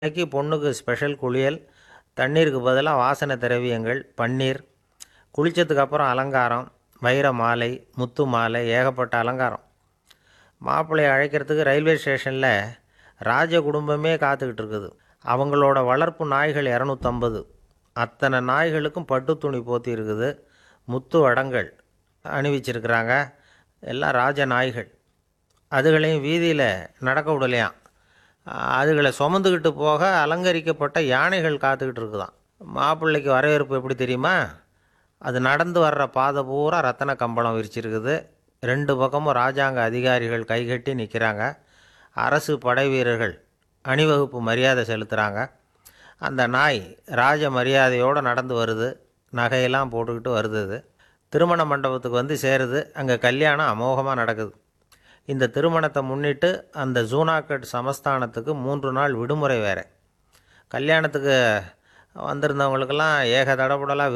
இன்னைக்கு பொண்ணுக்கு ஸ்பெஷல் குளியல் தண்ணீருக்கு பதிலாக வாசனை திரவியங்கள் பன்னீர் குளித்ததுக்கு அப்புறம் அலங்காரம் வைர மாலை முத்து மாலை ஏகப்பட்ட அலங்காரம் மாப்பிள்ளையை அழைக்கிறதுக்கு ரயில்வே ஸ்டேஷனில் ராஜ குடும்பமே காத்துக்கிட்டு இருக்குது அவங்களோட வளர்ப்பு நாய்கள் இரநூத்தம்பது அத்தனை நாய்களுக்கும் பட்டு துணி போத்தி இருக்குது முத்து வடங்கள் அணிவிச்சிருக்கிறாங்க எல்லாம் ராஜ நாய்கள் அதுகளையும் வீதியில் நடக்க விடலையாம் அதுகளை சுமந்துக்கிட்டு போக அலங்கரிக்கப்பட்ட யானைகள் காத்துக்கிட்டு இருக்குதாம் மாப்பிள்ளைக்கு வரவேற்பு எப்படி தெரியுமா அது நடந்து வர்ற பாதை பூரா ரத்தன கம்பளம் விரிச்சிருக்குது ரெண்டு பக்கமும் ராஜாங்க அதிகாரிகள் கைகட்டி நிற்கிறாங்க அரசு படை வீரர்கள் அணிவகுப்பு மரியாதை செலுத்துகிறாங்க அந்த நாய் ராஜ மரியாதையோடு நடந்து வருது நகையெல்லாம் போட்டுக்கிட்டு வருது அது திருமண மண்டபத்துக்கு வந்து சேருது அங்கே கல்யாணம் அமோகமாக நடக்குது இந்த திருமணத்தை முன்னிட்டு அந்த ஜூனாக்கட் சமஸ்தானத்துக்கு மூன்று நாள் விடுமுறை வேறு கல்யாணத்துக்கு வந்திருந்தவங்களுக்கெல்லாம் ஏக தடபுடலாக